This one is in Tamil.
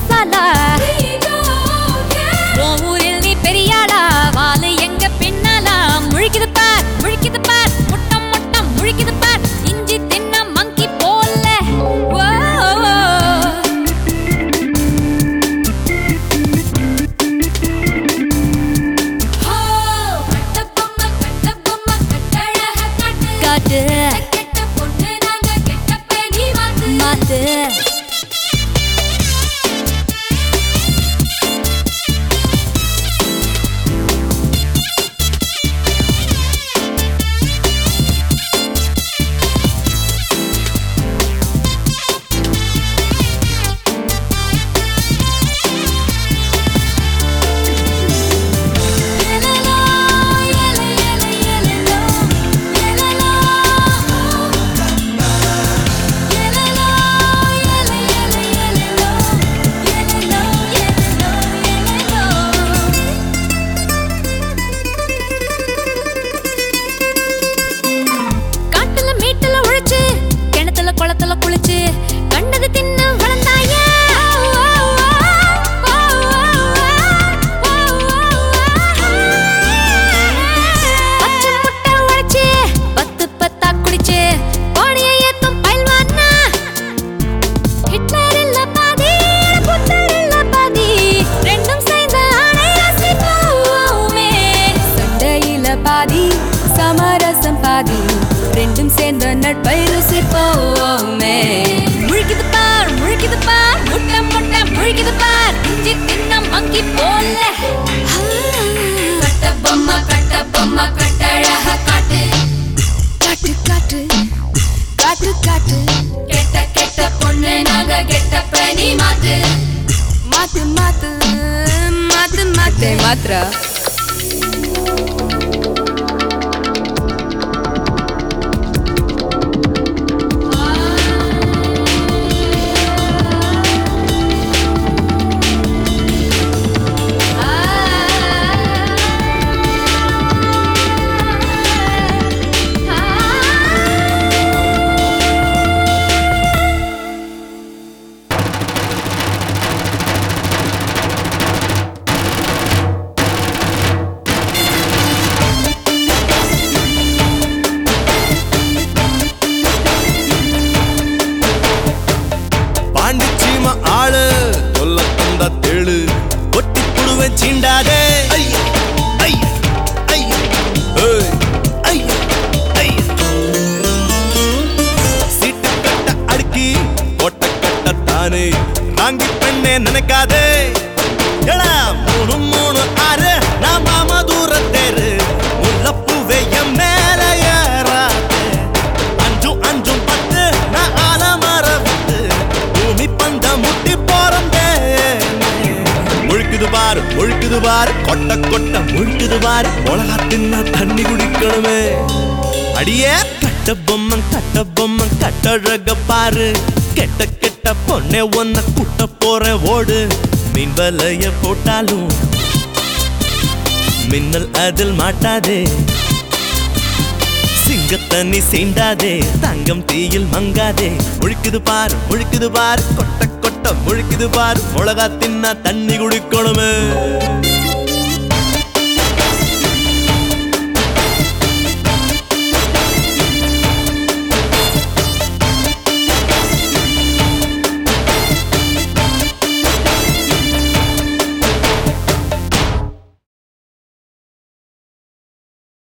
மசாலா உன் ஊரில் நீ பெரியாளா வாலு எங்க பின்னாலா முழிக்குது பார் முழிக்குது பார் முட்டம் முட்டம் முழிக்குது பார் இஞ்சி தின்ன மங்கி போல ஓ, ஓ, ஓ. காட்டு மாத்து காட்டுல மேட்டுல உழைச்சு கிணத்துல குளத்துல குளிச்சு கண்டது தின்னு வளர்ந்தாயா பச்சை முட்டை உடைச்சு பத்து பத்தா குடிச்சு பாடிய ஏத்தும் பயில்வானா ஹிட்லர் இல்ல பாதி புத்தர் இல்ல பாதி ரெண்டும் சேர்ந்த ஆணை ரசிப்போமே சண்டையில பாதி சமரசம் பாதி ரெண்டும் சேர்ந்த நட்பை ருசிப்போமே முழிக்குது பார் முழிக்குது பார் முட்டை முட்டை முழிக்குது பார் இஞ்சி தின்ன மங்கி போல கட்ட பொம்மை கட்ட பொம்மை கட்டழக காட்டு காட்டு காட்டு காட்டு காட்டு கெட்ட கெட்ட பொண்ணு நாங்க கெட்ட பனி மாத்து மாத்து மாத்து மாத்து மாத்து மாத்ரா பாண்டிச்சீம ஆளு சொல்ல தந்த தெளு ஒட்டி புடுவேன் சீண்டாதே ஐயா, ஐயா, ஐயா, ஏய், ஐயா, ஐயா. சீட்டு கட்ட அடுக்கி கொட்ட கட்ட தானே வாங்கி பெண்ணே நினைக்காதே எடா மூணு மூணு ஆறு நான் மாமா தூர தேரு முல்லப்பூவே என் மேல ஏறாதே அஞ்சும் அஞ்சும் பத்து நான் ஆலமர விட்டு பூமி பந்த முட்டி போறந்தே முழுக்குது பாரு முழுக்குது பாரு கொட்ட கொட்ட முழுக்குது பாரு மிளகா தின்னா தண்ணி குடிக்கணுமே அடியே கட்ட பொம்மன் கட்ட பொம்மன் கட்டழக பாரு கெட்ட கெட்ட பொண்ணே ஒன்ன குட்ட போறேன் ஓடு மீன் வலைய போட்டாலும் மின்னல் அதில் மாட்டாதே சிங்கத்தண்ணி சீண்டாதே தங்கம் தீயில் மங்காதே முழிக்குது பாரு முழிக்குது பாரு கொட்ட கொட்ட முழிக்குது பாரு மிளகா தின்னா தண்ணி குடிக்கணுமே